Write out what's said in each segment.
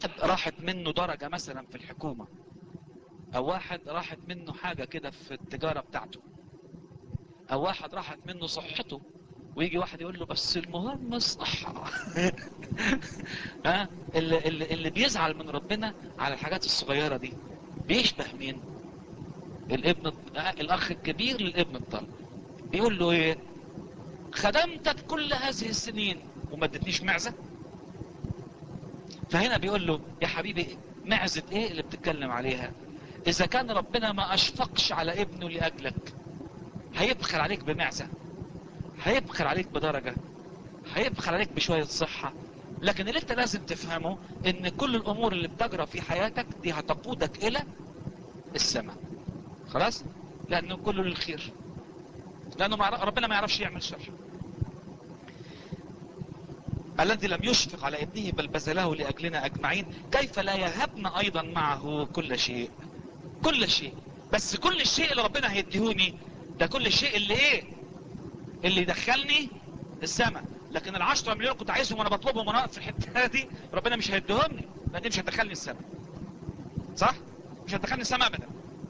راحت منه درجة مثلا في الحكومة او واحد راحت منه حاجة كده في التجارة بتاعته او واحد راحت منه صحته ويجي واحد يقول له بس المهم الصحة ها اللي, اللي, اللي بيزعل من ربنا على الحاجات الصغيرة دي بيشبه مين الابن الاخ الكبير للابن الضال بيقول له ايه خدمتك كل هذه السنين وما ادتنيش معزة فهنا بيقول له يا حبيبي معزة ايه اللي بتتكلم عليها اذا كان ربنا ما اشفقش على ابنه لاجلك هيبخل عليك بمعزة هيبخل عليك بدرجة هيبخل عليك بشوية صحة لكن اللي انت لازم تفهمه ان كل الامور اللي بتجرى في حياتك دي هتقودك الى السماء خلاص لانه كله للخير لانه ربنا ما يعرفش يعمل شر الذي لم يشفق على ابنه بل بذله لأجلنا أجمعين كيف لا يهبنا أيضا معه كل شيء كل شيء بس كل الشيء اللي ربنا هيديهوني ده كل الشيء اللي ايه اللي يدخلني السماء لكن العشرة مليون كنت عايزهم وانا بطلبهم وانا في الحتة دي ربنا مش هيديهمني لان دي مش هتدخلني السماء صح مش هتدخلني السماء ابدا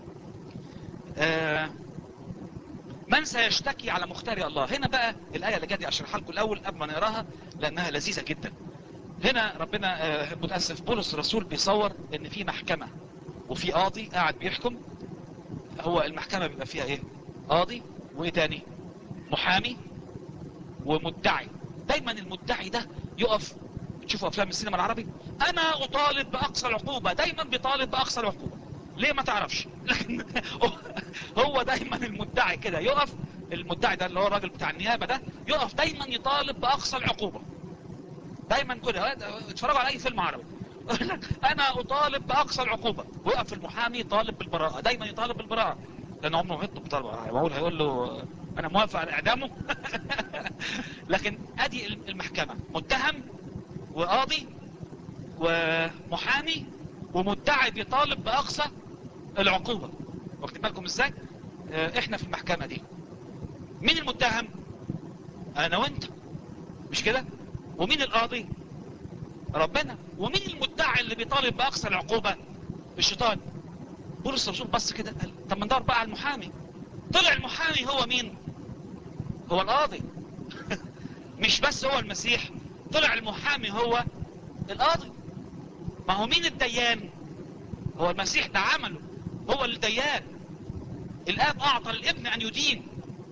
آه من سيشتكي على مختار الله هنا بقى الآية اللي جادي أشرحها لكم الأول قبل ما نقراها لأنها لذيذة جدا هنا ربنا آه متأسف بولس الرسول بيصور ان في محكمة وفي قاضي قاعد بيحكم هو المحكمة بيبقى فيها ايه قاضي وايه تاني محامي ومدعي دايما المدعي ده يقف تشوفوا افلام السينما العربي انا اطالب باقصى العقوبة دايما بيطالب باقصى العقوبة ليه ما تعرفش لكن هو دايما المدعي كده يقف المدعي ده اللي هو الراجل بتاع النيابة ده يقف دايما يطالب باقصى العقوبة دايما كده اتفرجوا على اي فيلم عربي انا اطالب باقصى العقوبة ويقف المحامي يطالب بالبراءة دايما يطالب بالبراءة لان عمره ما يطلب طلب معقول هيقول له انا موافق على اعدامه لكن ادي المحكمة متهم وقاضي ومحامي ومدعي بيطالب باقصى العقوبة واخد بالكم ازاي اه احنا في المحكمة دي مين المتهم انا وانت مش كده ومين القاضي ربنا ومين المدعي اللي بيطالب باقصى العقوبة الشيطان بولس الرسول بص كده قال طب ما ندور بقى على المحامي طلع المحامي هو مين هو القاضي مش بس هو المسيح طلع المحامي هو القاضي ما هو مين الديان هو المسيح ده عمله هو الديان الاب اعطى الابن ان يدين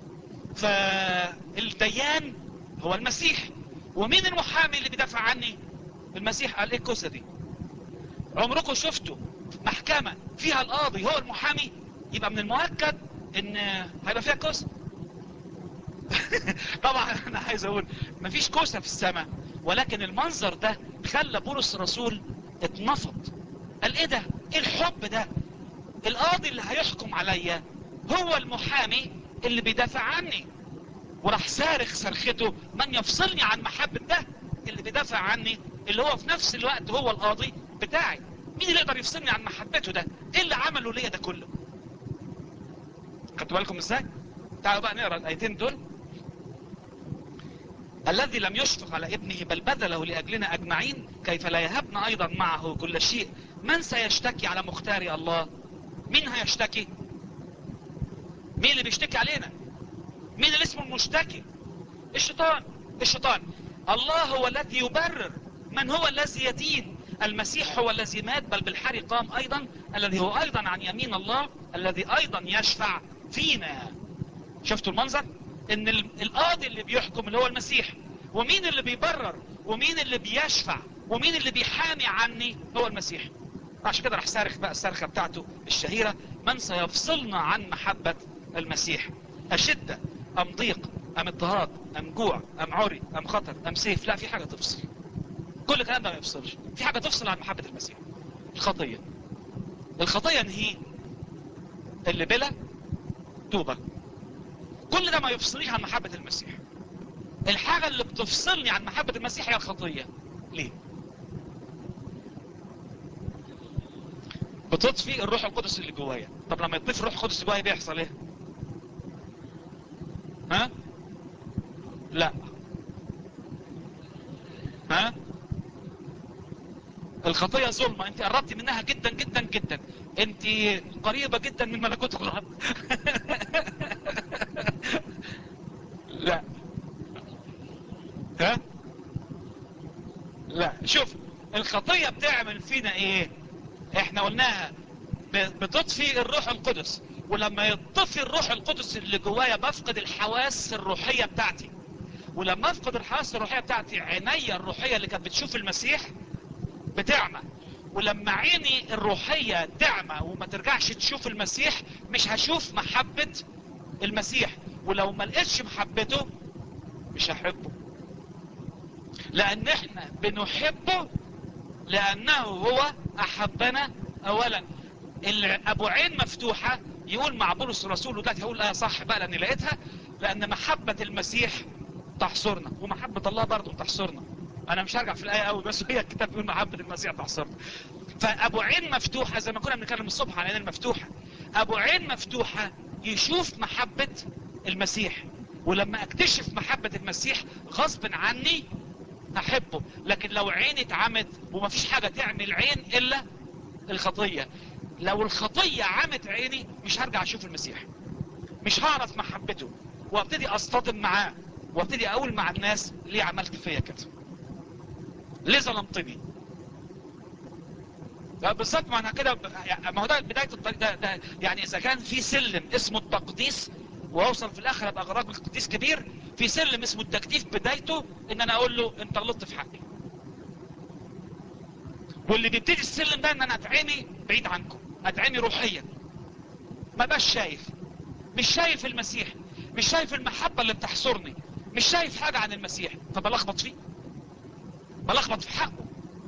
فالديان هو المسيح ومين المحامي اللي بيدافع عني المسيح قال ايه الكوسه دي عمركم شفتوا محكمة فيها القاضي هو المحامي يبقى من المؤكد ان هيبقى فيها كوسه طبعا انا عايز اقول مفيش كوسه في السماء ولكن المنظر ده خلى بولس الرسول اتنفض قال ايه ده ايه الحب ده القاضي اللي هيحكم عليا هو المحامي اللي بيدافع عني وراح صارخ صرخته من يفصلني عن محبة ده اللي بيدافع عني اللي هو في نفس الوقت هو القاضي بتاعي مين اللي يقدر يفصلني عن محبته ده ايه اللي عمله ليا ده كله خدتوا بالكم ازاي تعالوا بقى نقرا الايتين دول الذي لم يشفق على ابنه بل بذله لأجلنا أجمعين كيف لا يهبنا أيضا معه كل شيء من سيشتكي على مختار الله مين هيشتكي مين اللي بيشتكي علينا مين اللي اسمه المشتكي الشيطان الشيطان الله هو الذي يبرر من هو الذي يدين المسيح هو الذي مات بل بالحري قام أيضا الذي هو أيضا عن يمين الله الذي أيضا يشفع فينا شفتوا المنظر ان القاضي اللي بيحكم اللي هو المسيح ومين اللي بيبرر ومين اللي بيشفع ومين اللي بيحامي عني هو المسيح عشان كده راح صارخ بقى الصرخه بتاعته الشهيرة من سيفصلنا عن محبة المسيح أشدة أم ضيق أم اضطهاد أم جوع أم عري أم خطر أم سيف لا في حاجة تفصل كل الكلام ده ما يفصلش في حاجة تفصل عن محبة المسيح الخطية الخطية هي اللي بلا توبة كل ده ما يفصلنيش عن محبة المسيح الحاجة اللي بتفصلني عن محبة المسيح هي الخطية ليه بتطفي الروح القدس اللي جوايا طب لما يطفي الروح القدس جوايا بيحصل ايه ها لا ها الخطية ظلمة انت قربتي منها جدا جدا جدا انت قريبة جدا من ملكوت الله لا ها لا شوف الخطية بتعمل فينا ايه احنا قلناها بتطفي الروح القدس ولما يطفي الروح القدس اللي جوايا بفقد الحواس الروحية بتاعتي ولما افقد الحواس الروحية بتاعتي عيني الروحية اللي كانت بتشوف المسيح بتعمى ولما عيني الروحية تعمى وما ترجعش تشوف المسيح مش هشوف محبة المسيح ولو ما لقيتش محبته مش هحبه لان احنا بنحبه لانه هو احبنا اولا اللي ابو عين مفتوحة يقول مع بولس الرسول ودلوقتي هقول ايه صح بقى لاني لقيتها لان محبة المسيح تحصرنا ومحبة الله برضه تحصرنا انا مش هرجع في الايه قوي بس هي الكتاب بيقول محبة المسيح تحصرنا فابو عين مفتوحة زي ما كنا بنتكلم الصبح عن العين المفتوحة ابو عين مفتوحة يشوف محبة المسيح ولما اكتشف محبة المسيح غصب عني احبه لكن لو عيني اتعمت ومفيش حاجة تعمل عين الا الخطية لو الخطية عمت عيني مش هرجع اشوف المسيح مش هعرف محبته وابتدي اصطدم معاه وابتدي اقول مع الناس ليه عملت فيا كده ليه ظلمتني بالظبط ما انا كده ما هو ده بداية الطريق ده, ده يعني اذا كان في سلم اسمه التقديس واوصل في الاخر ابقى راجل قديس كبير في سلم اسمه التجديف بدايته ان انا اقول له انت غلطت في حقي واللي بيبتدي السلم ده ان انا اتعمي بعيد عنكم اتعمي روحيا ما بقاش شايف مش شايف المسيح مش شايف المحبة اللي بتحصرني مش شايف حاجة عن المسيح فبلخبط فيه بلخبط في حقه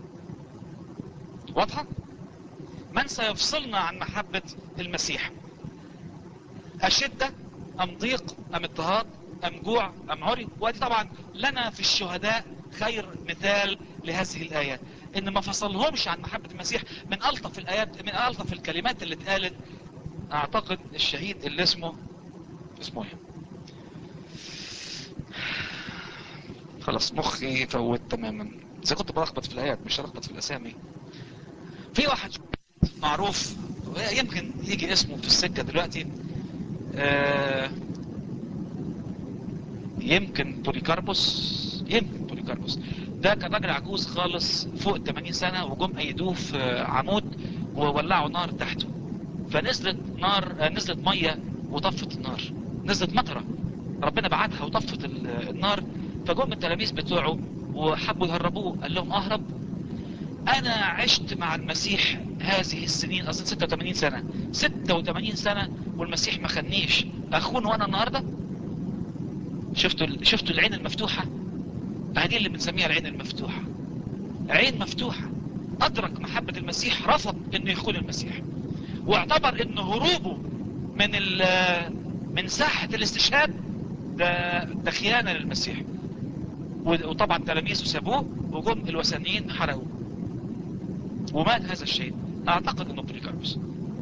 واضحة من سيفصلنا عن محبة المسيح أشدة أم ضيق أم اضطهاد أم جوع أم عري ودي طبعا لنا في الشهداء خير مثال لهذه الآيات إن ما فصلهمش عن محبة المسيح من ألطف الآيات من ألطف الكلمات اللي اتقالت أعتقد الشهيد اللي اسمه اسمه ايه خلاص مخي فوت تماما زي كنت بلخبط في الآيات مش هلخبط في الأسامي في واحد معروف يمكن يجي اسمه في السكة دلوقتي آه يمكن بوليكاربوس يمكن بوليكاربوس ده كان راجل عجوز خالص فوق 80 سنة وجم ايدوه في عمود وولعوا نار تحته فنزلت نار آه نزلت مية وطفت النار نزلت مطرة ربنا بعتها وطفت النار فجم التلاميذ بتوعه وحبوا يهربوه قال لهم اهرب انا عشت مع المسيح هذه السنين اظن 86 سنة 86 سنة والمسيح ما خدنيش اخون وانا النهاردة شفتوا شفتوا العين المفتوحة هذه اللي بنسميها العين المفتوحة عين مفتوحة ادرك محبة المسيح رفض انه يخون المسيح واعتبر ان هروبه من من ساحة الاستشهاد ده, ده خيانة للمسيح وطبعا تلاميذه سابوه وجم الوثنيين حرقوه ومات هذا الشيء اعتقد انه بوليكاربوس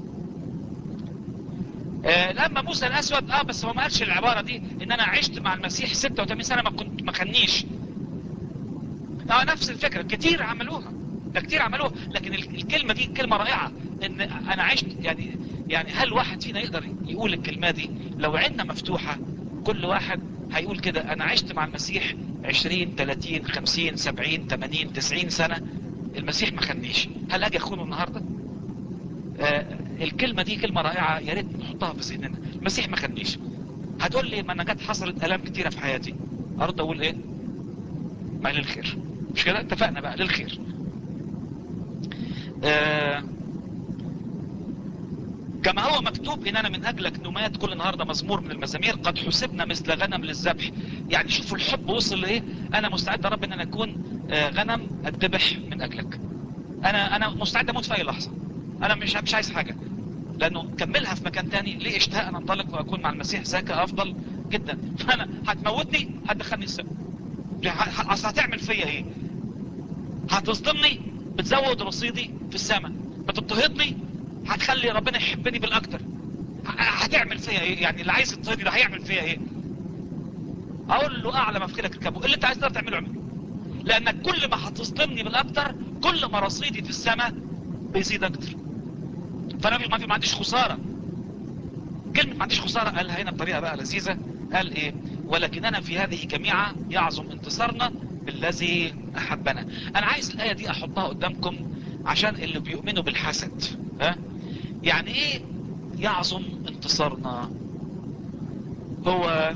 آه لما موسى الاسود اه بس هو ما قالش العبارة دي ان انا عشت مع المسيح 86 سنة ما كنت ما خنيش اه نفس الفكرة كتير عملوها ده كتير عملوها لكن الكلمة دي كلمة رائعة ان انا عشت يعني يعني هل واحد فينا يقدر يقول الكلمة دي لو عيننا مفتوحة كل واحد هيقول كده انا عشت مع المسيح 20 30 50 70 80 90 سنة المسيح ما خنيش هل اجي اخونه النهاردة آه الكلمة دي كلمة رائعة يا ريت نحطها في ذهننا المسيح ما خنيش هتقول لي ما انا جت حصلت الام كتيرة في حياتي ارد اقول ايه ما للخير مش كده اتفقنا بقى للخير آه كما هو مكتوب اننا من اجلك نمات كل النهاردة مزمور من المزامير قد حسبنا مثل غنم للذبح يعني شوفوا الحب وصل لايه انا مستعد يا رب ان انا اكون غنم اتذبح من اجلك انا انا مستعد اموت في اي لحظة انا مش مش عايز حاجة لانه كملها في مكان تاني ليه اشتهى ان انطلق واكون مع المسيح ذاك افضل جدا فانا هتموتني هتدخلني السماء اصل هتعمل فيا ايه هتصدمني بتزود رصيدي في السماء بتضطهدني هتخلي ربنا يحبني بالاكتر هتعمل فيا ايه يعني اللي عايز يضطهدني ده هيعمل فيا ايه اقول له اعلى ما في خيلك اركبه اللي انت عايز تقدر تعمله اعمله لانك كل ما هتصدمني بالاكتر كل ما رصيدي في السماء بيزيد اكتر فانا ما في ما عنديش خسارة كلمة ما عنديش خسارة قالها هنا بطريقة بقى لذيذة قال ايه ولكننا في هذه جميعا يعظم انتصارنا بالذي احبنا انا عايز الاية دي احطها قدامكم عشان اللي بيؤمنوا بالحسد ها يعني ايه يعظم انتصارنا هو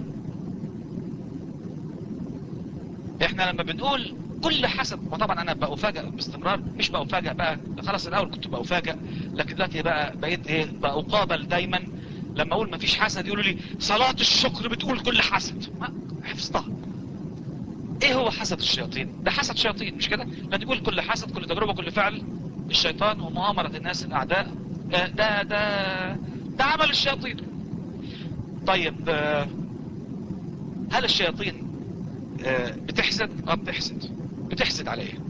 احنا لما بنقول كل حسد وطبعا انا بأفاجأ باستمرار مش بأفاجأ بقى خلاص الاول كنت بأفاجأ لكن دلوقتي بقى بقيت ايه بأقابل دايما لما اقول مفيش حسد يقولوا لي صلاة الشكر بتقول كل حسد ما حفظتها ايه هو حسد الشياطين ده حسد شياطين مش كده لان يقول كل حسد كل تجربة كل فعل الشيطان ومؤامرة الناس الاعداء ده ده ده, ده عمل الشياطين طيب هل الشياطين بتحسد اه بتحسد بتحسد على ايه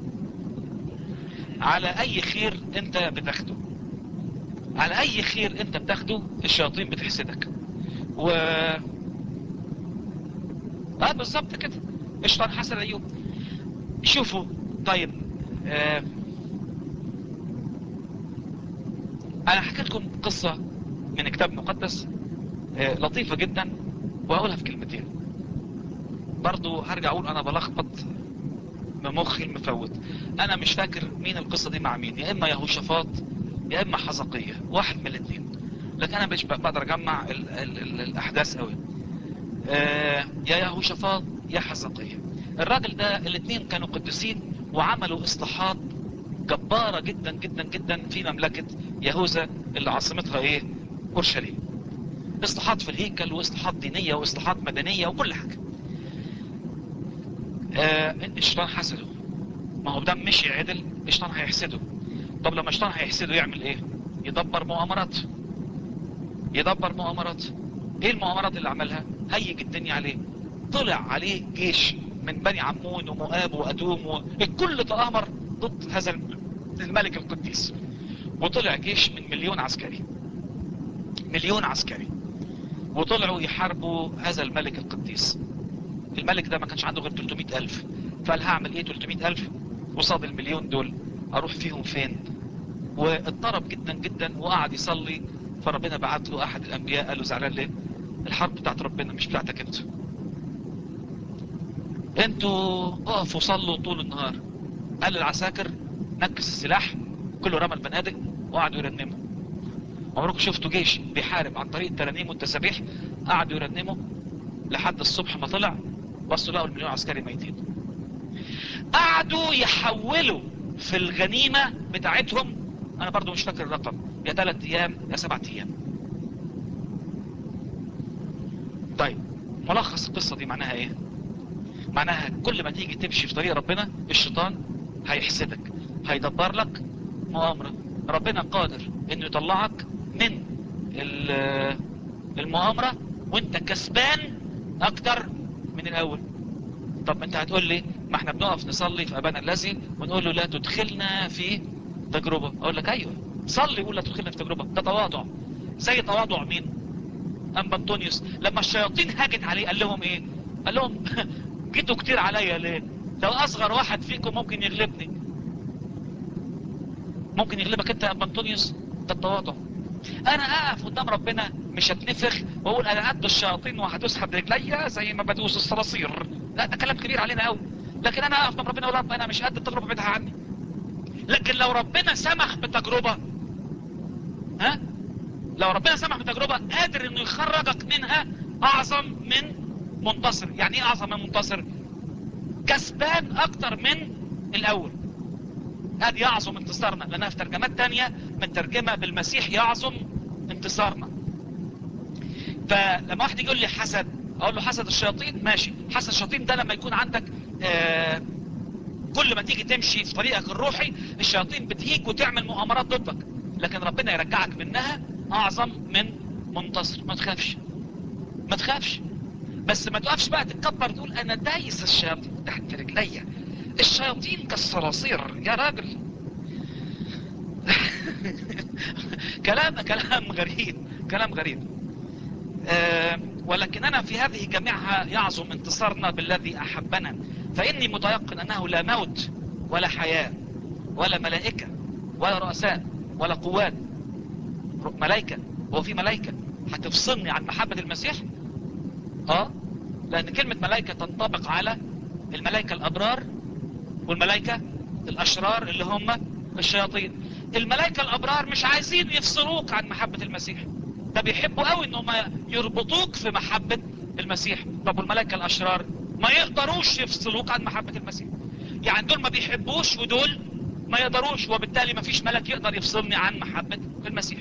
على اي خير انت بتاخده على اي خير انت بتاخده الشياطين بتحسدك و اه بالظبط كده الشيطان حسد ايوب شوفوا طيب آه انا حكيت لكم قصة من كتاب مقدس آه لطيفة جدا وهقولها في كلمتين برضو هرجع اقول انا بلخبط بمخي المفوت انا مش فاكر مين القصة دي مع مين يا اما يهوشافاط يا اما حزقية واحد من الاثنين لكن انا مش بقدر اجمع ال ال ال الاحداث قوي آه يا يهوشافاط يا حزقية الراجل ده الاثنين كانوا قديسين وعملوا اصلاحات جبارة جدا جدا جدا في مملكة يهوذا اللي عاصمتها ايه اورشليم اصلاحات في الهيكل واصلاحات دينية واصلاحات مدنية وكل حاجة آه الشيطان حسده ما هو ده مشي عدل الشيطان هيحسده طب لما الشيطان هيحسده يعمل ايه يدبر مؤامرات يدبر مؤامرات ايه المؤامرات اللي عملها هيج الدنيا عليه طلع عليه جيش من بني عمون ومؤاب وادوم والكل تآمر ضد هذا الملك القديس وطلع جيش من مليون عسكري مليون عسكري وطلعوا يحاربوا هذا الملك القديس الملك ده ما كانش عنده غير 300 ألف فقال هعمل ايه 300 ألف وصاد المليون دول اروح فيهم فين واضطرب جدا جدا وقعد يصلي فربنا بعت له احد الانبياء قال له زعلان ليه الحرب بتاعت ربنا مش بتاعتك انت انتوا اقفوا صلوا طول النهار قال للعساكر نكس السلاح كله رمى البنادق وقعدوا يرنموا عمركم شفتوا جيش بيحارب عن طريق الترانيم والتسابيح قعدوا يرنموا لحد الصبح ما طلع بصوا لقوا المليون عسكري ميتين قعدوا يحولوا في الغنيمة بتاعتهم انا برضو مش فاكر الرقم يا ثلاث ايام يا سبعة ايام طيب ملخص القصة دي معناها ايه معناها كل ما تيجي تمشي في طريق ربنا الشيطان هيحسدك هيدبر لك مؤامرة ربنا قادر انه يطلعك من المؤامرة وانت كسبان اكتر من الاول طب انت هتقول لي ما احنا بنقف نصلي في ابانا الذي ونقول له لا تدخلنا في تجربة اقول لك ايوه صلي ولا تدخلنا في تجربة ده تواضع زي تواضع مين ام انطونيوس لما الشياطين هاجت عليه قال لهم ايه قال لهم جيتوا كتير عليا ليه لو اصغر واحد فيكم ممكن يغلبني ممكن يغلبك انت يا ام انطونيوس ده التواضع انا اقف قدام ربنا مش هتنفخ واقول انا قد الشياطين وهتسحب رجليا زي ما بدوس الصراصير لا ده كلام كبير علينا قوي لكن انا اقف قدام ربنا اقول رب انا مش قد التجربه بدها عني لكن لو ربنا سمح بتجربه ها لو ربنا سمح بتجربه قادر انه يخرجك منها اعظم من منتصر يعني ايه اعظم من منتصر كسبان اكتر من الاول ادي يعظم انتصارنا لانها في ترجمات تانية مترجمة بالمسيح يعظم انتصارنا فلما واحد يقول لي حسد اقول له حسد الشياطين ماشي حسد الشياطين ده لما يكون عندك آه كل ما تيجي تمشي في طريقك الروحي الشياطين بتهيج وتعمل مؤامرات ضدك لكن ربنا يرجعك منها اعظم من منتصر ما تخافش ما تخافش بس ما تقفش بقى تتكبر تقول انا دايس الشياطين تحت رجليا الشياطين كالصراصير يا راجل كلام كلام غريب كلام غريب أه ولكننا في هذه جميعها يعظم انتصارنا بالذي احبنا فاني متيقن انه لا موت ولا حياة ولا ملائكة ولا رؤساء ولا قوات ملائكة هو في ملائكة هتفصلني عن محبة المسيح اه لان كلمة ملائكة تنطبق على الملائكة الابرار والملائكة الاشرار اللي هم الشياطين الملائكة الابرار مش عايزين يفصلوك عن محبة المسيح ده بيحبوا قوي انهم يربطوك في محبة المسيح طب والملائكة الاشرار ما يقدروش يفصلوك عن محبة المسيح يعني دول ما بيحبوش ودول ما يقدروش وبالتالي ما فيش ملك يقدر يفصلني عن محبة المسيح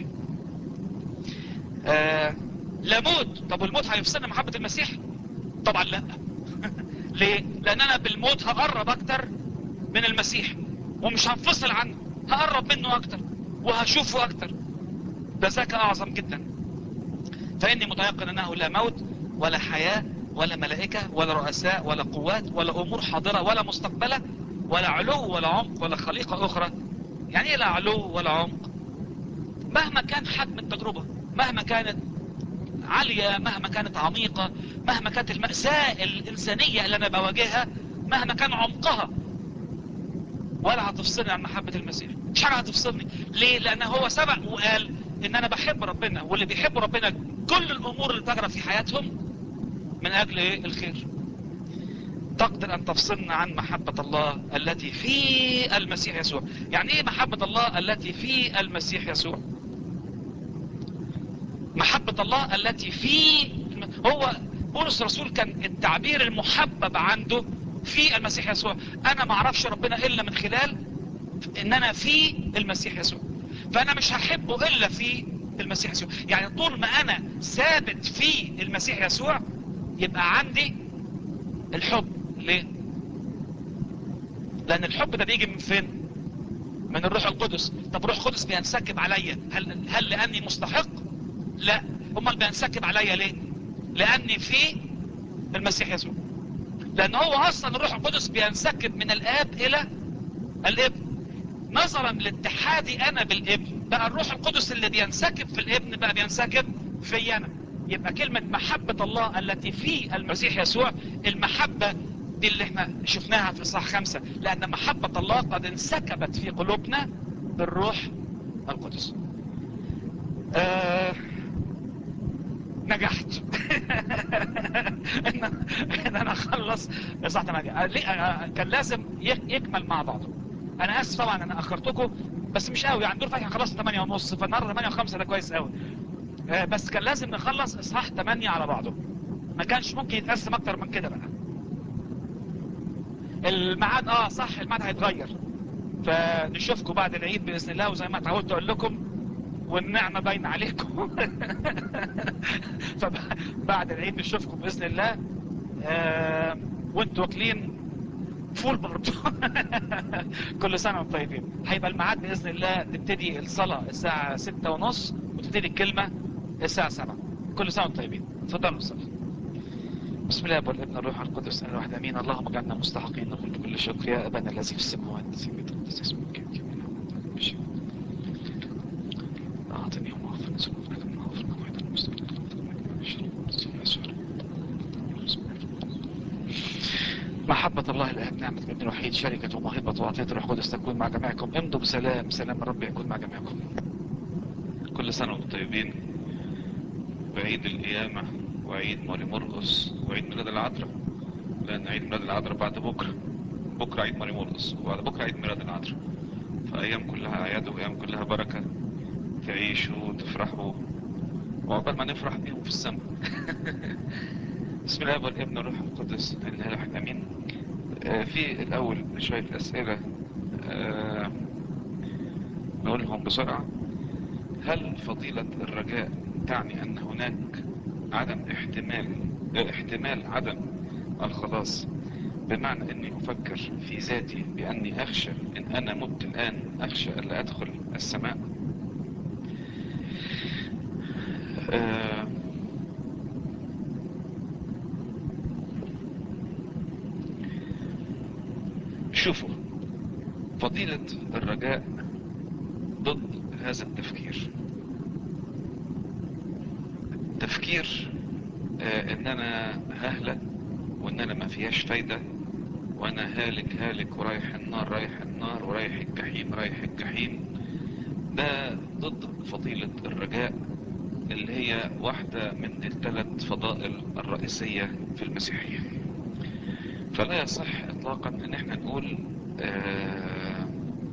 آه لا موت طب والموت هيفصلني عن محبة المسيح طبعا لا ليه لان انا بالموت هقرب اكتر من المسيح ومش هنفصل عنه هقرب منه اكتر وهشوفه اكتر ده ذكاء اعظم جدا فاني متيقن انه لا موت ولا حياة ولا ملائكة ولا رؤساء ولا قوات ولا امور حاضرة ولا مستقبلة ولا علو ولا عمق ولا خليقة اخرى يعني ايه لا علو ولا عمق مهما كان حجم التجربة مهما كانت عالية مهما كانت عميقة مهما كانت المأساة الإنسانية اللي أنا بواجهها مهما كان عمقها ولا هتفصلني عن محبة المسيح مش حاجة هتفصلني ليه لأن هو سبق وقال إن أنا بحب ربنا واللي بيحب ربنا كل الأمور اللي تجرى في حياتهم من أجل إيه الخير تقدر أن تفصلنا عن محبة الله التي في المسيح يسوع يعني إيه محبة الله التي في المسيح يسوع محبة الله التي في هو بولس الرسول كان التعبير المحبب عنده في المسيح يسوع انا ما اعرفش ربنا الا من خلال ان انا في المسيح يسوع فانا مش هحبه الا في المسيح يسوع يعني طول ما انا ثابت في المسيح يسوع يبقى عندي الحب ليه لان الحب ده بيجي من فين من الروح القدس طب الروح القدس بينسكب عليا هل, هل لاني مستحق لا امال بينسكب عليا ليه لاني في المسيح يسوع لان هو اصلا الروح القدس بينسكب من الاب الى الابن نظرا لاتحادي انا بالابن بقى الروح القدس اللي بينسكب في الابن بقى بينسكب في انا يبقى كلمة محبة الله التي في المسيح يسوع المحبة دي اللي احنا شفناها في اصحاح خمسة لان محبة الله قد انسكبت في قلوبنا بالروح القدس آه نجحت ان ان انا اخلص صح 8 كان لازم يكمل مع بعضه انا اسف طبعا انا اخرتكم بس مش قوي يعني دول فاتح خلصت 8 ونص فالنهارده 8 و5 ده كويس قوي بس كان لازم نخلص اصحاح 8 على بعضه ما كانش ممكن يتقسم اكتر من كده بقى الميعاد اه صح الميعاد هيتغير فنشوفكم بعد العيد باذن الله وزي ما اتعودت اقول لكم والنعمة باين عليكم فبعد العيد نشوفكم بإذن الله آه وانتوا واكلين فول برضو كل سنة وانتم طيبين هيبقى الميعاد بإذن الله تبتدي الصلاة الساعة ستة ونص وتبتدي الكلمة الساعة سبعة كل سنة وانتم طيبين اتفضلوا الصلاة بسم الله والابن الروح القدس انا الواحد امين اللهم اجعلنا مستحقين نقول بكل شكر يا ابانا الذي في السماوات يتقدس اسمك أعطني ومغفر ذنوبنا كما غفرنا وحيد المستقيم محبة الله الآب نعمة ابن الوحيد شركة وموهبة وعطية الروح القدس تكون مع جميعكم امضوا بسلام سلام الرب يكون مع جميعكم كل سنة وانتم طيبين وعيد القيامة وعيد ماري مرقس وعيد ميلاد العذراء لأن عيد ميلاد العذراء بعد بكرة بكرة عيد ماري مرقس وبعد بكرة عيد ميلاد العذراء فأيام كلها أعياد وأيام كلها بركة تعيشوا وتفرحوا وعقبال ما نفرح بيهم في السماء بسم الله والابن والروح القدس الاله الواحد امين آه في الاول شوية اسئلة آه نقولهم بسرعة هل فضيلة الرجاء تعني ان هناك عدم احتمال اه احتمال عدم الخلاص بمعنى اني افكر في ذاتي باني اخشى ان انا مت الان اخشى الا ادخل السماء آه شوفوا فضيلة الرجاء ضد هذا التفكير تفكير آه ان انا ههلك وان انا ما فيهاش فايدة وانا هالك هالك ورايح النار رايح النار ورايح الجحيم رايح الجحيم ده ضد فضيلة الرجاء اللي هي واحدة من الثلاث فضائل الرئيسية في المسيحية فلا يصح اطلاقا ان احنا نقول آه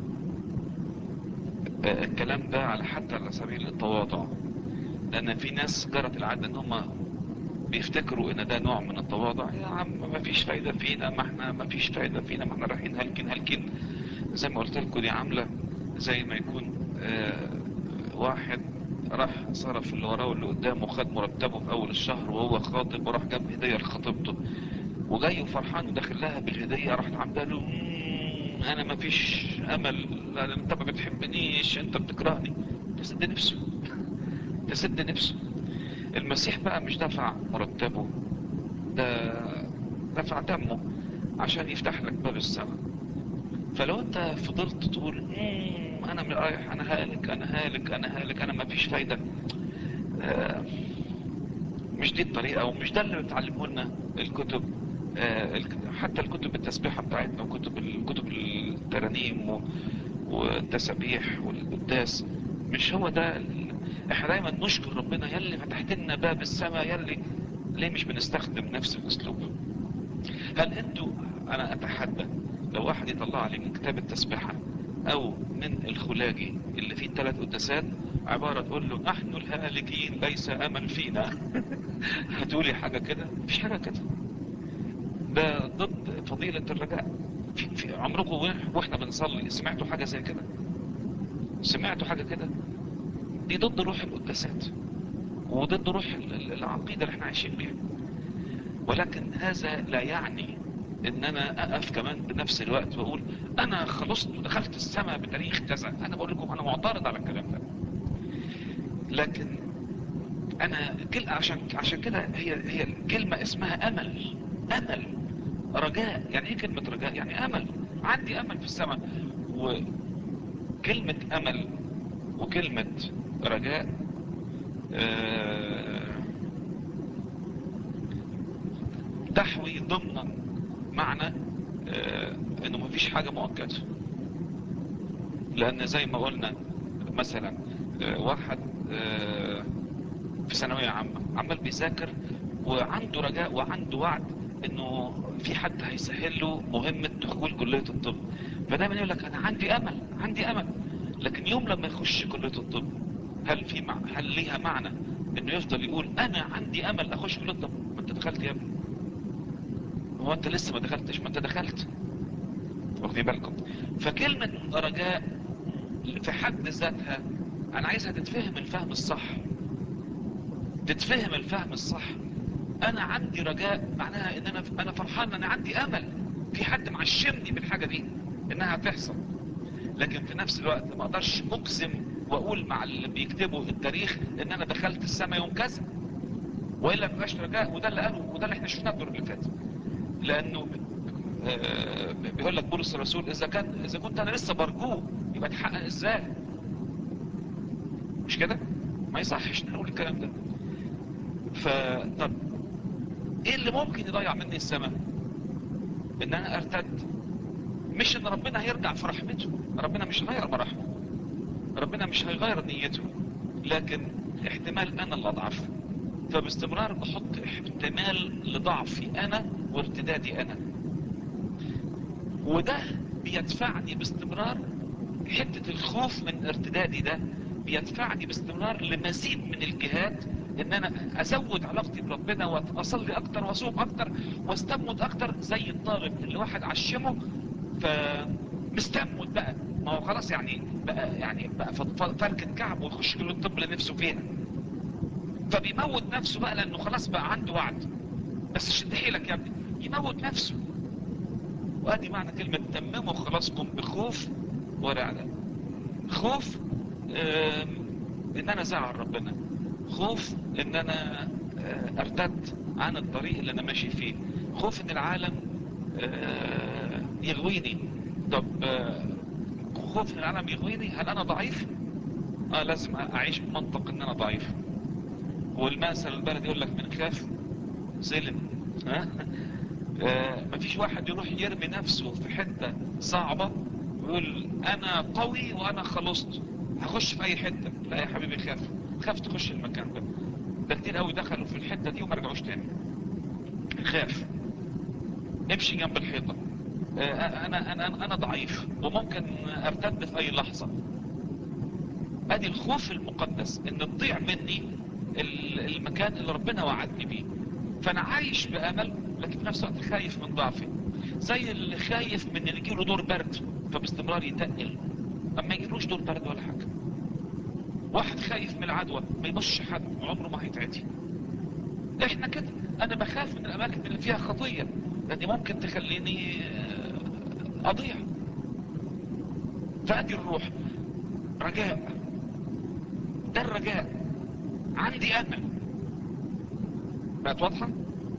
آه الكلام ده على حتى على سبيل التواضع لان في ناس جرت العادة ان هم بيفتكروا ان ده نوع من التواضع يا عم ما فيش فايدة فينا ما احنا ما فيش فايدة فينا ما احنا رايحين هلكين هلكين زي ما قلت لكم دي عاملة زي ما يكون آه واحد راح صرف اللي وراه واللي قدامه خد مرتبه في اول الشهر وهو خاطب وراح جاب هدية لخطيبته وجاي وفرحان وداخل لها بالهدية راح عامله له انا ما فيش امل انت ما بتحبنيش انت بتكرهني تسد نفسه تسد نفسه المسيح بقى مش دفع مرتبه ده دفع دمه عشان يفتح لك باب السماء فلو انت فضلت تقول انا رايح انا هالك انا هالك انا هالك انا ما فيش فايدة آه مش دي الطريقة ومش ده اللي بتعلمه لنا الكتب آه حتى الكتب التسبيحة بتاعتنا وكتب الكتب الترانيم والتسابيح والقداس مش هو ده احنا دايما نشكر ربنا يلي فتحت لنا باب السماء يلي ليه مش بنستخدم نفس الاسلوب هل انتوا انا اتحدى لو واحد يطلع لي من كتاب التسبيحة او من الخلاجي اللي فيه ثلاث قداسات عبارة تقول له نحن الهالكين ليس امل فينا هتقولي حاجة كده مفيش حاجة كده ده ضد فضيلة الرجاء في, في عمركم واحنا بنصلي سمعتوا حاجة زي كده سمعتوا حاجة كده دي ضد روح القداسات وضد روح العقيدة اللي احنا عايشين بيها ولكن هذا لا يعني ان انا اقف كمان بنفس الوقت واقول انا خلصت ودخلت السماء بتاريخ كذا انا بقول لكم انا معترض على الكلام ده لكن انا كل عشان عشان كده هي هي الكلمة اسمها امل امل رجاء يعني ايه كلمة رجاء يعني امل عندي امل في السماء وكلمة امل وكلمة رجاء آه تحوي ضمنا معنى آه انه مفيش حاجة مؤكدة لان زي ما قلنا مثلا آه واحد في ثانوية عامة عمال بيذاكر وعنده رجاء وعنده وعد انه في حد هيسهل له مهمة دخول كلية الطب فدايما يقول لك انا عندي امل عندي امل لكن يوم لما يخش كلية الطب هل في مع... هل ليها معنى انه يفضل يقول انا عندي امل اخش كلية الطب ما انت دخلت يا ابني هو انت لسه ما دخلتش ما انت دخلت واخدين بالكم فكلمة رجاء في حد ذاتها انا عايزها تتفهم الفهم الصح تتفهم الفهم الصح انا عندي رجاء معناها ان انا انا فرحان انا عندي امل في حد معشمني بالحاجة دي انها هتحصل لكن في نفس الوقت ما اقدرش اجزم واقول مع اللي بيكتبوا التاريخ ان انا دخلت السماء يوم كذا والا مبقاش رجاء وده اللي قاله وده اللي احنا شفناه الدور اللي فات لانه آه بيقول لك بولس الرسول اذا كان اذا كنت انا لسه برجوه يبقى اتحقق ازاي مش كده ما يصحش نقول الكلام ده فطب ايه اللي ممكن يضيع مني السماء ان انا ارتد مش ان ربنا هيرجع في رحمته ربنا مش هيغير مراحمه ربنا مش هيغير نيته لكن احتمال انا اللي اضعف فباستمرار بحط احتمال لضعفي انا وارتدادي انا وده بيدفعني باستمرار حتة الخوف من ارتدادي ده بيدفعني باستمرار لمزيد من الجهاد ان انا ازود علاقتي بربنا واصلي اكتر واصوم اكتر واستمد اكتر زي الطالب اللي واحد عشمه فمستمد بقى ما هو خلاص يعني بقى يعني بقى فركة كعب ويخش كل الطب اللي نفسه فيها فبيموت نفسه بقى لانه خلاص بقى عنده وعد بس شد حيلك يا ابني يموت نفسه وادي معنى كلمة تمموا خلاصكم بخوف ورعدة خوف ان انا زعل ربنا خوف ان انا ارتد عن الطريق اللي انا ماشي فيه خوف ان العالم يغويني طب خوف ان العالم يغويني هل انا ضعيف اه لازم اعيش بمنطق ان انا ضعيف والمثل البلد يقول لك من خاف ظلم ها آه مفيش واحد يروح يرمي نفسه في حتة صعبة ويقول انا قوي وانا خلصت هخش في اي حتة لا يا حبيبي خاف خاف تخش المكان ده ده كتير قوي دخلوا في الحتة دي وما رجعوش تاني خاف امشي جنب الحيطة آه انا انا انا ضعيف وممكن ارتد في اي لحظة ادي الخوف المقدس ان تضيع مني المكان اللي ربنا وعدني بيه فانا عايش بامل لكن في نفس الوقت خايف من ضعفي زي اللي خايف من ان يجيله دور برد فباستمرار يتقل اما يجيلوش دور برد ولا حاجة واحد خايف من العدوى ما يبصش حد عمره ما هيتعدي احنا كده انا بخاف من الاماكن اللي فيها خطية لان ممكن تخليني اضيع فادي الروح رجاء ده الرجاء عندي امل بقت واضحة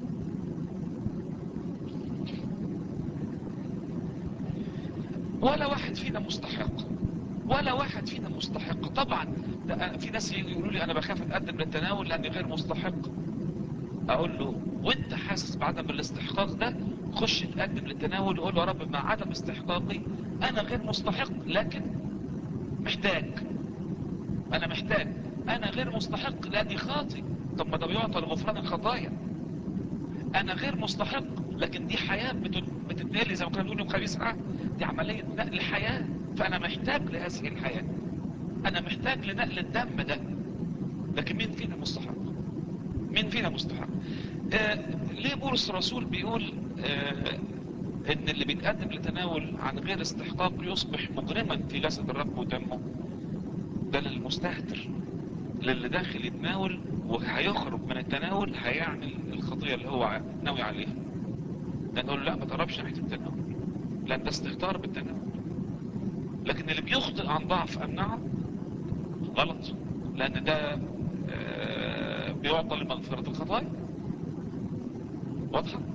ولا واحد فينا مستحق ولا واحد فينا مستحق طبعا في ناس يقولوا لي انا بخاف اتقدم للتناول لاني غير مستحق اقول له وانت حاسس بعدم الاستحقاق ده خش تقدم للتناول وقول له يا رب مع عدم استحقاقي انا غير مستحق لكن محتاج انا محتاج انا غير مستحق لاني خاطي طب ما ده بيعطى لغفران الخطايا انا غير مستحق لكن دي حياة بتتنقل زي ما كنا بنقول يوم خميس العهد دي عملية نقل حياة فانا محتاج لهذه الحياة انا محتاج لنقل الدم ده لكن مين فينا مستحق مين فينا مستحق آه ليه بولس الرسول بيقول آه ان اللي بيتقدم لتناول عن غير استحقاق يصبح مجرما في جسد الرب ودمه ده للمستهتر للي داخل يتناول وهيخرج من التناول هيعمل الخطية اللي هو ناوي عليها نقول لا ما تقربش ناحية التناول لان ده استهتار بالتناول لكن اللي بيخطئ عن ضعف امنعه غلط لان ده آه بيعطى لمغفرة الخطايا واضحة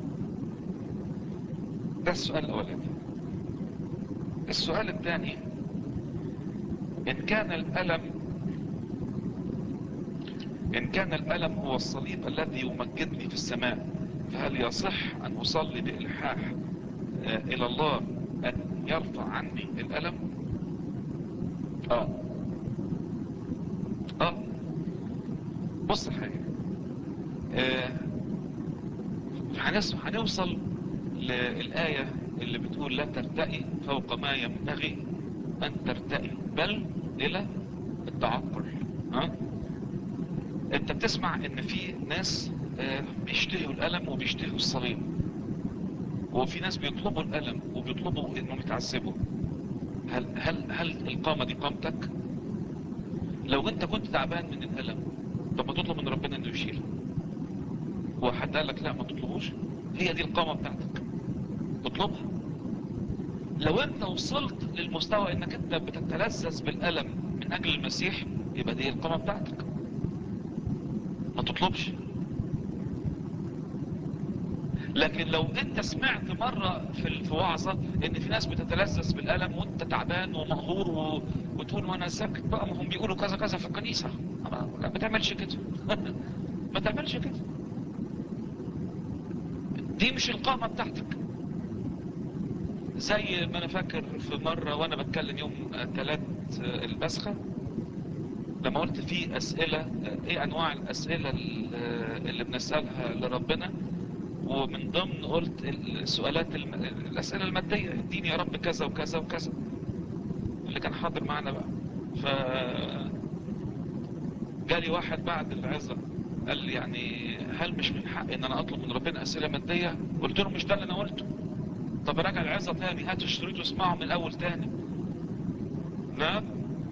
ده السؤال الاولاني السؤال الثاني ان كان الالم ان كان الالم هو الصليب الذي يمجدني في السماء فهل يصح ان اصلي بالحاح آه الى الله ان يرفع عني الالم اه اه بص حاجة آه هنوصل للآية اللي بتقول لا ترتقي فوق ما ينبغي ان ترتقي بل الى التعقل ها انت بتسمع ان في ناس آه بيشتهوا الالم وبيشتهوا الصليب وفي ناس بيطلبوا الالم وبيطلبوا انهم يتعذبوا هل هل هل القامة دي قامتك لو انت كنت تعبان من الالم طب ما تطلب من ربنا انه يشيل هو حد قال لك لا ما تطلبوش هي دي القامة بتاعتك اطلبها لو انت وصلت للمستوى انك انت بتتلذذ بالالم من اجل المسيح يبقى دي القامة بتاعتك ما تطلبش لكن لو انت سمعت مرة في في وعظة ان في ناس بتتلذذ بالالم وانت تعبان ومقهور و... وتقول وانا ساكت بقى ما هم بيقولوا كذا كذا في الكنيسة لا ما تعملش كده ما تعملش كده دي مش القامة بتاعتك زي ما انا فاكر في مرة وانا بتكلم يوم ثلاث البسخة لما قلت في اسئلة ايه انواع الاسئلة اللي بنسألها لربنا ومن ضمن قلت السؤالات الم... الاسئلة المادية اديني يا رب كذا وكذا وكذا اللي كان حاضر معنا بقى ف جالي واحد بعد العزة قال لي يعني هل مش من حق ان انا اطلب من ربنا اسئلة مادية قلت له مش ده اللي انا قلته طب راجع العزة تاني هات الشريط واسمعه من الاول تاني نعم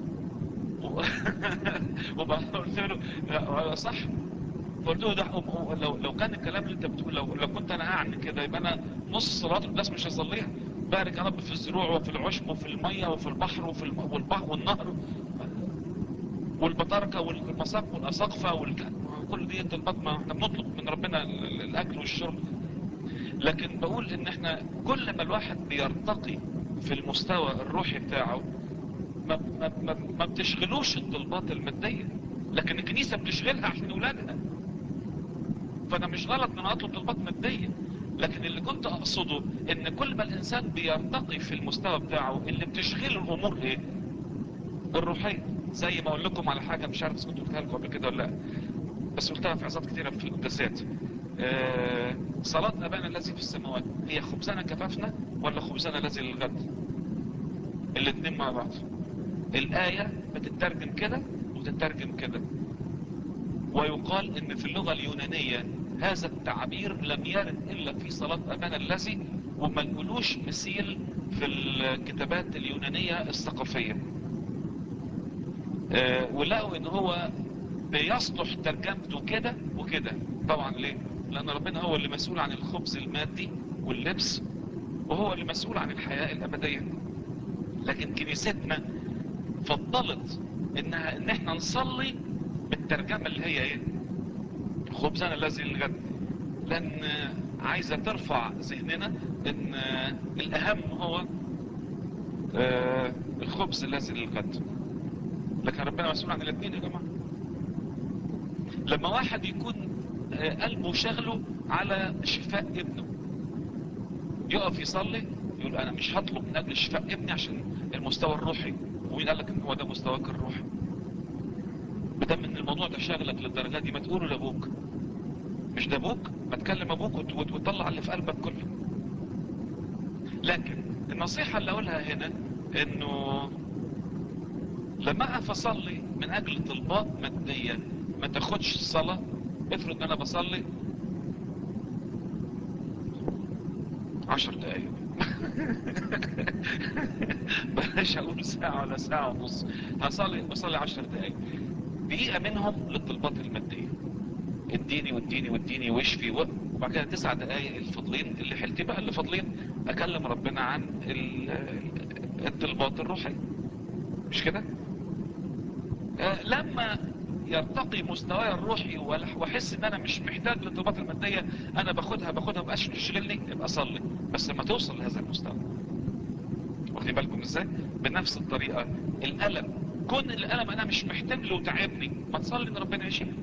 وبقى قلت له صح قلت له ده لو لو كان الكلام اللي انت بتقول لو, لو كنت انا هعمل كده يبقى انا نص صلاه الناس مش هصليها بارك يا رب في الزروع وفي العشب وفي الميه وفي البحر وفي الم... والبحر والنهر والبطاركه والمساق والاساقفه والك... كل دي طلبات ما احنا بنطلب من ربنا الاكل والشرب لكن بقول ان احنا كل ما الواحد بيرتقي في المستوى الروحي بتاعه ما, ما, ما, ما بتشغلوش الطلبات الماديه لكن الكنيسه بتشغلها عشان اولادها فانا مش غلط ان انا اطلب طلبات ماديه لكن اللي كنت اقصده ان كل ما الانسان بيرتقي في المستوى بتاعه اللي بتشغله الامور ايه الروحية زي ما اقول لكم على حاجة مش عارف كنت قلتها لكم قبل كده ولا لا بس قلتها في عظات كتيرة في القداسات آه صلاة ابانا الذي في السماوات هي خبزنا كفافنا ولا خبزنا الذي للغد الاتنين مع بعض الآية بتترجم كده وتترجم كده ويقال ان في اللغة اليونانية هذا التعبير لم يرد الا في صلاة ابانا الذي وما نقولوش مثيل في الكتابات اليونانية الثقافية أه ولقوا ان هو بيصلح ترجمته كده وكده طبعا ليه لان ربنا هو اللي مسؤول عن الخبز المادي واللبس وهو اللي مسؤول عن الحياة الابدية لكن كنيستنا فضلت انها ان احنا نصلي بالترجمة اللي هي ايه خبزنا الذي للغد لان عايزة ترفع ذهننا ان الاهم هو آه الخبز الذي للغد لكن ربنا مسؤول عن الاثنين يا جماعة لما واحد يكون آه قلبه شغله على شفاء ابنه يقف يصلي يقول انا مش هطلب من اجل شفاء ابني عشان المستوى الروحي ومين قال لك ان هو ده مستواك الروحي بدم ان الموضوع ده شاغلك للدرجه دي ما تقوله لابوك مش ده ابوك ما تكلم ابوك وتطلع اللي في قلبك كله لكن النصيحة اللي اقولها هنا انه لما اقف اصلي من اجل طلبات مادية ما تاخدش الصلاة افرض ان انا بصلي عشر دقايق بلاش اقول ساعة ولا ساعة ونص هصلي بصلي عشر دقايق دقيقة منهم للطلبات المادية اديني واديني واديني واشفي وبعد كده تسع دقايق الفاضلين اللي حلتي بقى اللي فاضلين اكلم ربنا عن الطلبات الروحية مش كده آه لما يرتقي مستواي الروحي واحس ان انا مش محتاج للطلبات المادية انا باخدها باخدها مبقاش تشغلني يبقى اصلي بس لما توصل لهذا المستوى واخدين بالكم ازاي بنفس الطريقة الالم كون الالم انا مش محتاج له وتعبني ما تصلي ان ربنا يشفي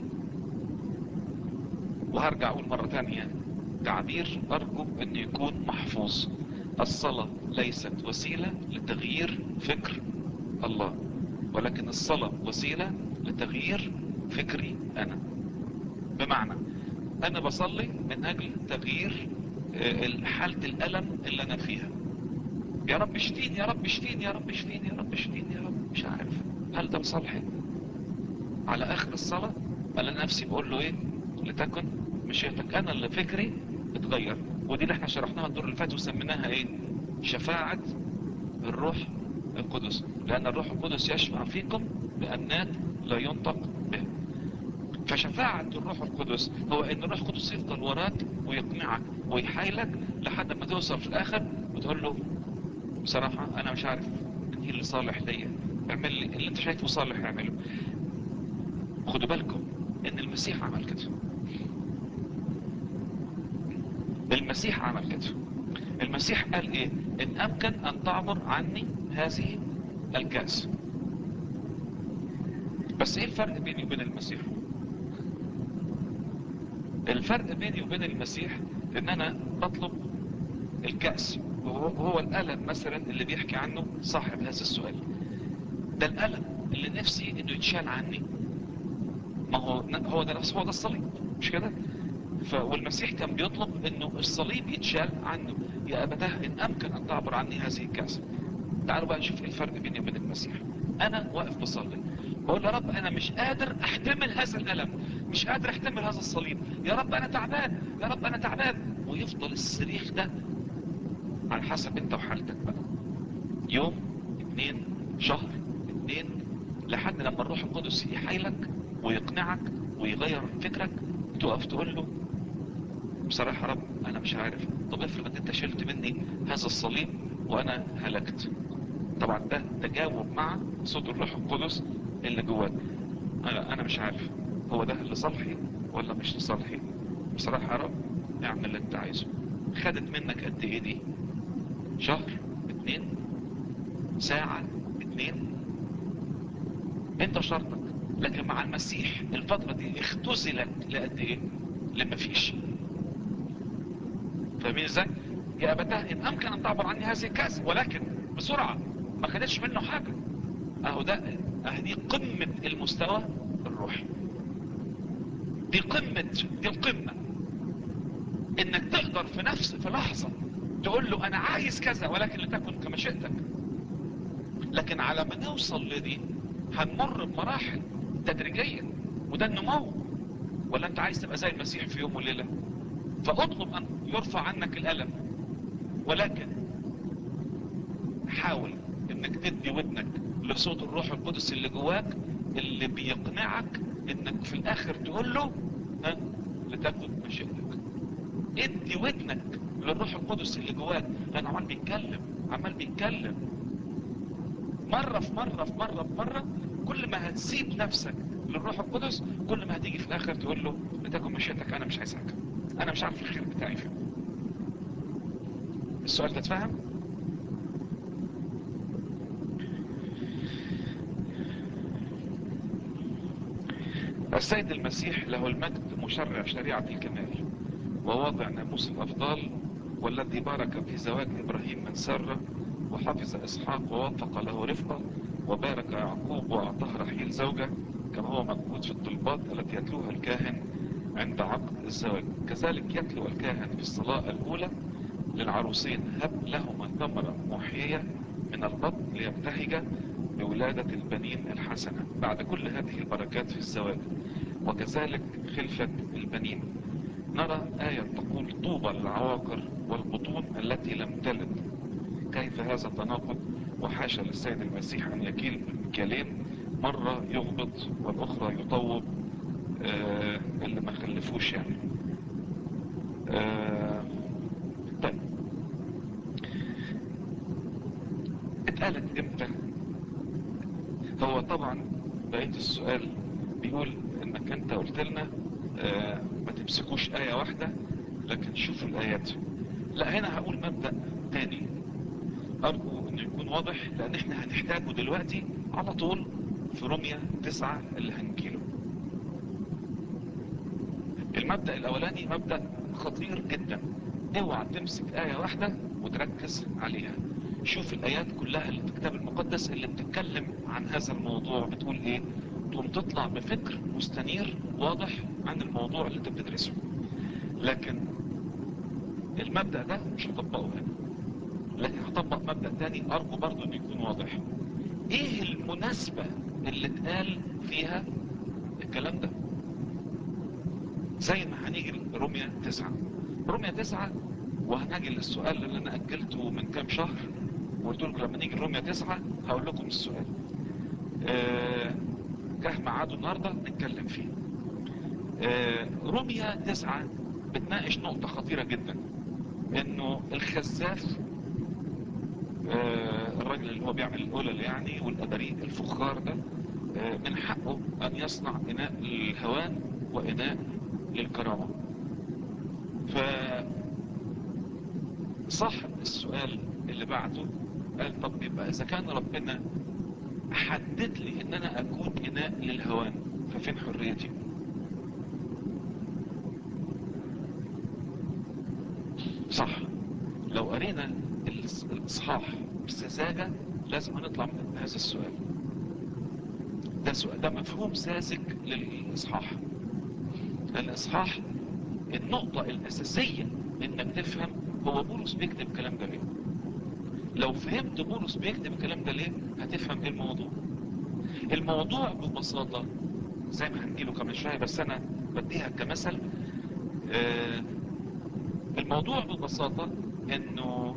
وهرجع اقول مرة تانية تعبير ارجو ان يكون محفوظ الصلاة ليست وسيلة لتغيير فكر الله ولكن الصلاة وسيلة لتغيير فكري انا بمعنى انا بصلي من اجل تغيير حالة الالم اللي انا فيها يا رب اشفيني يا رب اشفيني يا رب اشفيني يا رب اشفيني يا رب مش عارف هل ده لصالحي على اخر الصلاة انا نفسي بقول له ايه لتكن مشيئتك انا اللي فكري اتغير ودي اللي احنا شرحناها الدور اللي فات وسميناها ايه شفاعة الروح القدس لان الروح القدس يشفع فيكم بانات لا ينطق به فشفاعة الروح القدس هو ان الروح القدس يفضل وراك ويقنعك ويحايلك لحد ما توصل في الاخر وتقول له بصراحة انا مش عارف ايه اللي صالح ليا اعمل لي اللي انت شايفه صالح اعمله خدوا بالكم ان المسيح عمل كده المسيح عمل كده المسيح قال ايه ان امكن ان تعبر عني هذه الكأس بس ايه الفرق بيني وبين المسيح الفرق بيني وبين المسيح ان انا بطلب الكأس وهو الالم مثلا اللي بيحكي عنه صاحب هذا السؤال ده الالم اللي نفسي انه يتشال عني ما هو هو ده نفسه هو ده الصليب مش كده والمسيح كان بيطلب انه الصليب يتشال عنه يا ابتاه ان امكن ان تعبر عني هذه الكأس تعالوا بقى نشوف ايه الفرق بيني وبين المسيح انا واقف بصلي بقول يا رب انا مش قادر احتمل هذا الالم مش قادر احتمل هذا الصليب يا رب انا تعبان يا رب انا تعبان ويفضل الصريخ ده على حسب انت وحالتك بقى يوم اتنين شهر اتنين لحد لما الروح القدس يحايلك ويقنعك ويغير فكرك تقف تقول له بصراحة رب انا مش عارف طب افرض ان انت شلت مني هذا الصليب وانا هلكت طبعا ده تجاوب مع صوت الروح القدس اللي جواك انا انا مش عارف هو ده لصالحي ولا مش لصالحي بصراحة يا رب اعمل اللي انت عايزه خدت منك قد ايه دي شهر اتنين ساعة اتنين انت شرطك لكن مع المسيح الفترة دي اختزلت لقد ايه لما فيش فاهمين ازاي يا ابتاه ان امكن ان تعبر عني هذه الكاس ولكن بسرعة ما خدتش منه حاجة اهو ده اه دي قمة المستوى الروحي دي قمة دي القمة انك تقدر في نفس في لحظة تقول له انا عايز كذا ولكن لتكن كمشيئتك لكن على ما نوصل لدي هنمر بمراحل تدريجيا وده النمو ولا انت عايز تبقى زي المسيح في يوم وليلة فاطلب ان يرفع عنك الالم ولكن حاول انك تدي ودنك لصوت الروح القدس اللي جواك اللي بيقنعك انك في الاخر تقول له ها لتكن مشيئتك ادي ودنك للروح القدس اللي جواك لانه عمال بيتكلم عمال بيتكلم مرة في مرة في مرة في مرة كل ما هتسيب نفسك للروح القدس كل ما هتيجي في الاخر تقول له لتكن مشيئتك انا مش عايز حاجة انا مش عارف الخير بتاعي فين السؤال ده اتفهم السيد المسيح له المجد مشرع شريعة الكمال ووضع ناموس الافضال والذي بارك في زواج ابراهيم من سارة وحفظ اسحاق ووفق له رفقة وبارك يعقوب واعطاه رحيل زوجة كما هو مكتوب في الطلبات التي يتلوها الكاهن عند عقد الزواج كذلك يتلو الكاهن في الصلاة الاولى للعروسين هب لهما ثمرة محيية من البطن ليبتهج بولادة البنين الحسنة بعد كل هذه البركات في الزواج وكذلك خلفة البنين نرى آية تقول طوبى للعواقر والبطون التي لم تلد كيف هذا التناقض وحاشا للسيد المسيح أن يكيل بمكيالين مرة يغبط والأخرى يطوب آه اللي ما خلفوش يعني آه طيب اتقالت امتى هو طبعا بقيت السؤال بيقول انك انت قلت لنا آه ما تمسكوش آية واحدة لكن شوفوا الآيات لا هنا هقول مبدأ تاني أرجو أن يكون واضح لأن احنا هنحتاجه دلوقتي على طول في رومية تسعة اللي هنجيله المبدأ الأولاني مبدأ خطير جدا اوعى تمسك آية واحدة وتركز عليها شوف الآيات كلها اللي في الكتاب المقدس اللي بتتكلم عن هذا الموضوع بتقول ايه تقوم تطلع بفكر مستنير واضح عن الموضوع اللي انت بتدرسه لكن المبدأ ده مش هطبقه هنا لكن هطبق مبدأ تاني ارجو برضو انه يكون واضح ايه المناسبة اللي اتقال فيها الكلام ده زي ما هنيجي رومية تسعة رومية تسعة وهنجي للسؤال اللي انا اجلته من كام شهر وقلت لكم لما نيجي رومية تسعة هقول لكم السؤال آه جه ميعاده النهاردة نتكلم فيه آه رومية تسعة بتناقش نقطة خطيرة جدا انه الخزاف آه الراجل اللي هو بيعمل القلل يعني والابريق الفخار ده من حقه ان يصنع اناء للهوان واناء للكرامة ف صاحب السؤال اللي بعده قال طب يبقى اذا كان ربنا حدد لي ان انا اكون اناء للهوان ففين حريتي صح لو قرينا الاصحاح بسذاجة لازم هنطلع من هذا السؤال ده سؤال ده مفهوم ساذج للاصحاح الاصحاح النقطة الاساسية انك تفهم هو بولس بيكتب الكلام ده ليه لو فهمت بولس بيكتب الكلام ده ليه هتفهم ايه الموضوع الموضوع ببساطة زي ما هنجيله كمان شوية بس انا بديها كمثل آه الموضوع ببساطة انه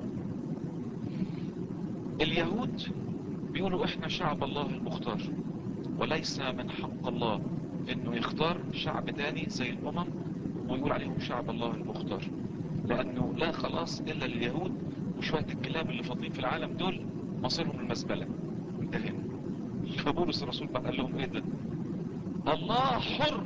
اليهود بيقولوا احنا شعب الله المختار وليس من حق الله انه يختار شعب تاني زي الامم ويقول عليهم شعب الله المختار لانه لا خلاص الا اليهود وشوية الكلاب اللي فاضلين في العالم دول مصيرهم المزبلة انتهينا فبولس الرسول بقى قال لهم ايه ده الله حر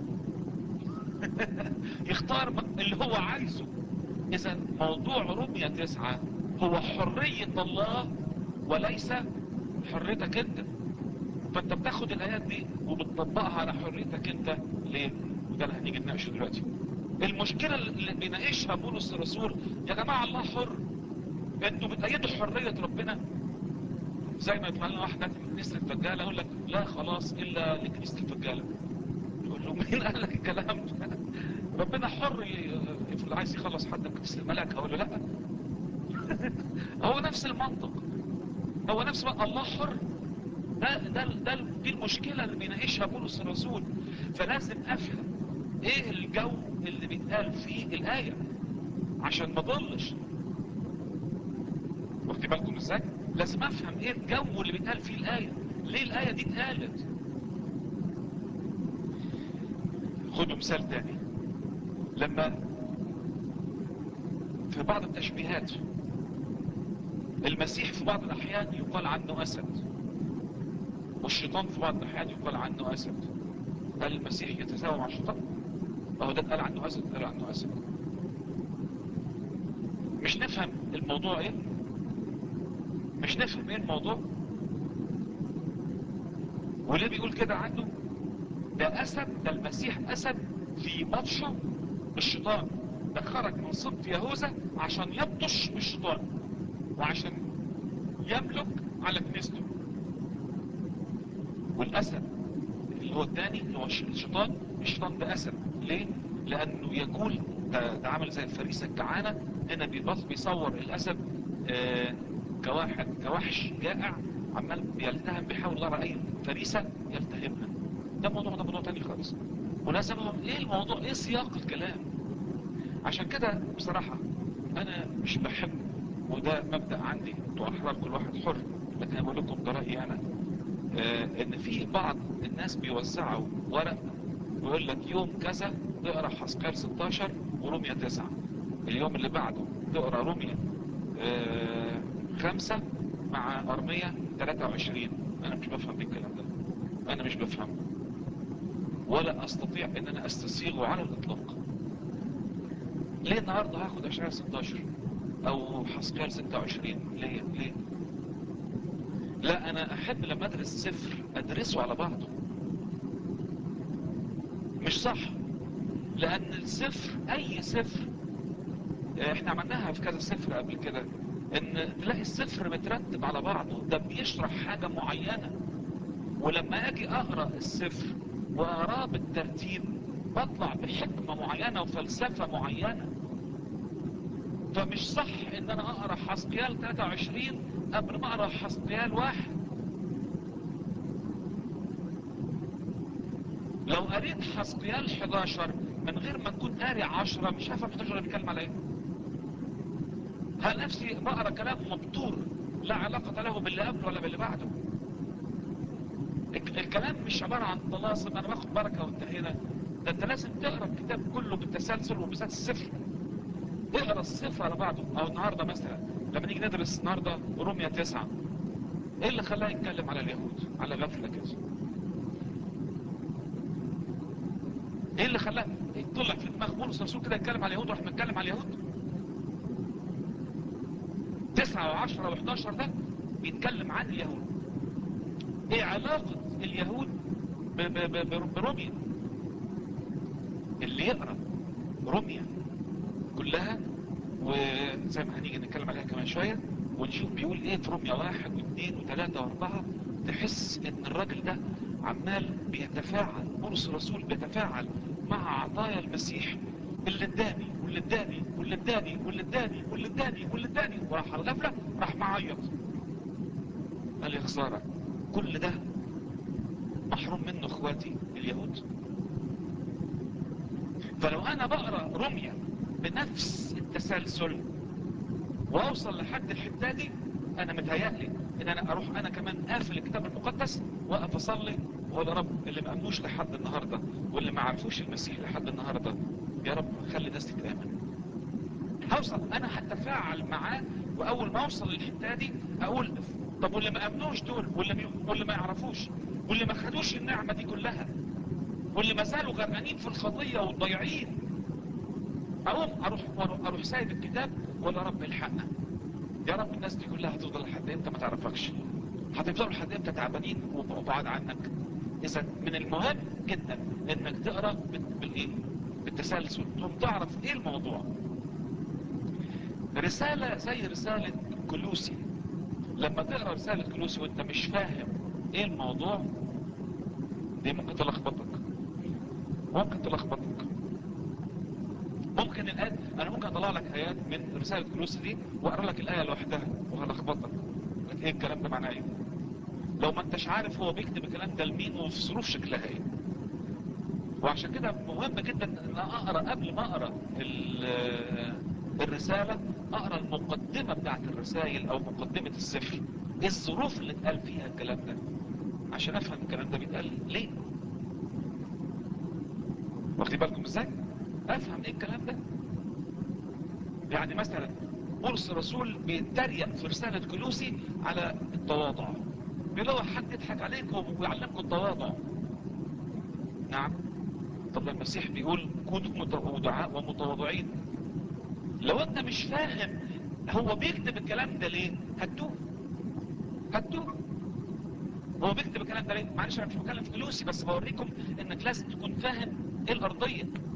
يختار اللي هو عايزه اذا موضوع رمية تسعة هو حرية الله وليس حريتك انت فانت بتاخد الايات دي وبتطبقها على حريتك انت ليه وده اللي هنيجي نناقشه دلوقتي المشكلة اللي بيناقشها بولس الرسول يا جماعة الله حر انتوا بتأيدوا حرية ربنا زي ما يطلع لنا واحدة من كنيسة الفجالة يقول لك لا خلاص الا لكنيسة الفجالة يقول له مين قال لك الكلام ده ربنا حر يفرض عايز يخلص حد من كنيسة الملاك اقول له لا هو نفس المنطق هو نفس ما الله حر ده ده ده دي المشكلة اللي بيناقشها بولس الرسول فلازم افهم ايه الجو اللي بيتقال فيه الآية عشان ما ضلش واخدي بالكم ازاي لازم افهم ايه الجو اللي بيتقال فيه الآية ليه الآية دي اتقالت خدوا مثال تاني لما في بعض التشبيهات المسيح في بعض الأحيان يقال عنه أسد والشيطان في بعض الأحيان يقال عنه أسد هل المسيح يتساوى مع الشيطان؟ أهو ده اتقال عنه أسد اتقال عنه أسد مش نفهم الموضوع ايه مش نفهم ايه الموضوع وليه بيقول كده عنه ده أسد ده المسيح أسد في بطشه بالشيطان ده خرج من صبت يهوذا عشان يبطش بالشيطان وعشان يملك على كنيسته والأسد اللي هو الثاني اللي هو الشيطان الشيطان ده أسد ليه؟ لأنه يقول ده, ده عمل زي الفريسة الجعانة هنا بيبص بيصور الأسد آه كواحد كوحش جائع عمال بيلتهم بيحاول يرى أي فريسة يلتهمها ده موضوع ده موضوع تاني خالص ولازم ايه الموضوع ايه سياق الكلام عشان كده بصراحة انا مش بحب وده مبدأ عندي انتوا احرار كل واحد حر لكن انا بقول لكم ده رأيي انا آه ان في بعض الناس بيوزعوا ورق ويقول لك يوم كذا تقرا حسكال 16 وروميا 9 اليوم اللي بعده تقرا روميا آه خمسة مع ارمية 23 انا مش بفهم بالكلام ده انا مش بفهم ولا استطيع ان انا استسيغه على الاطلاق ليه النهاردة هاخد اشعار 16 او حسكال 26 ليه ليه لا انا احب لما ادرس سفر ادرسه على بعضه مش صح لان السفر اي سفر احنا عملناها في كذا سفر قبل كده ان تلاقي السفر مترتب على بعضه ده بيشرح حاجة معينة ولما اجي اقرأ السفر واقراه بالترتيب بطلع بحكمة معينة وفلسفة معينة فمش صح ان انا اقرأ حسقيال 23 قبل ما اقرأ حسقيال واحد لو قريت حسقيال 11 من غير ما تكون قاري 10 مش هفهم 11 بيتكلم على ايه هل نفسي بقرا كلام مبتور لا علاقة له باللي قبله ولا باللي بعده الكلام مش عبارة عن طلاسم انا باخد بركة وانتهينا ده انت لازم تقرا الكتاب كله بالتسلسل وبالذات السفر اقرا السفر على بعضه او النهاردة مثلا لما نيجي ندرس النهاردة روميا 9 ايه اللي خلاه يتكلم على اليهود على غفلة كده ايه اللي خلاه يطلع في دماغ بولس الرسول كده يتكلم على اليهود واحنا نتكلم على اليهود 9 و10 و11 ده بيتكلم عن اليهود ايه علاقة اليهود ب ب ب بروميا اللي يقرأ روميا كلها وزي ما هنيجي نتكلم عليها كمان شوية ونشوف بيقول ايه في روميا واحد واثنين وثلاثة واربعة تحس ان الراجل ده عمال بيتفاعل بولس الرسول بيتفاعل مع عطايا المسيح اللي اداني واللي اداني واللي اداني واللي اداني واللي اداني واللي اداني وراح على الغفلة راح معيط قال يا خسارة كل ده محروم منه اخواتي اليهود فلو انا بقرأ رمية بنفس التسلسل واوصل لحد الحتة دي انا متهيألي ان انا اروح انا كمان قافل الكتاب المقدس واقف اصلي واقول يا رب اللي ما امنوش لحد النهاردة واللي ما عرفوش المسيح لحد النهاردة يا رب خلي الناس تتآمن هوصل انا هتفاعل معاه واول ما اوصل للحتة دي اقول طب واللي ما امنوش دول واللي, واللي ما يعرفوش واللي ما خدوش النعمة دي كلها واللي ما زالوا غرقانين في الخطية والضيعين اقوم اروح اروح سايب الكتاب ولا رب الحقنا يا رب الناس دي كلها هتفضل لحد امتى ما تعرفكش هتفضلوا لحد امتى تعبانين وبعاد عنك اذا من المهم جدا انك تقرا بالايه بالتسلسل تقوم تعرف ايه الموضوع رسالة زي رسالة كلوسي لما تقرأ رسالة كلوسي وانت مش فاهم ايه الموضوع دي ممكن تلخبطك ممكن تلخبطك ممكن الآيات انا ممكن اطلع لك ايات من رسالة كلوسي دي واقرا لك الاية لوحدها وهلخبطك لك ايه الكلام ده معناه ايه لو ما انتش عارف هو بيكتب الكلام ده لمين وفي ظروف شكلها ايه وعشان كده مهم جدا ان اقرا قبل ما اقرا الرسالة اقرا المقدمة بتاعت الرسائل او مقدمة السفر ايه الظروف اللي اتقال فيها الكلام ده عشان افهم الكلام ده بيتقال ليه واخدين بالكم ازاي افهم ايه الكلام ده يعني مثلا بولس الرسول بيتريق في رسالة كلوسي على التواضع بيقول حد يضحك عليكم ويعلمكم التواضع نعم طب المسيح بيقول كونوا متواضعاء ومتواضعين لو انت مش فاهم هو بيكتب الكلام ده ليه هتوه هتوه هو بيكتب الكلام ده ليه معلش انا مش بتكلم في فلوسي بس بوريكم انك لازم تكون فاهم ايه الارضية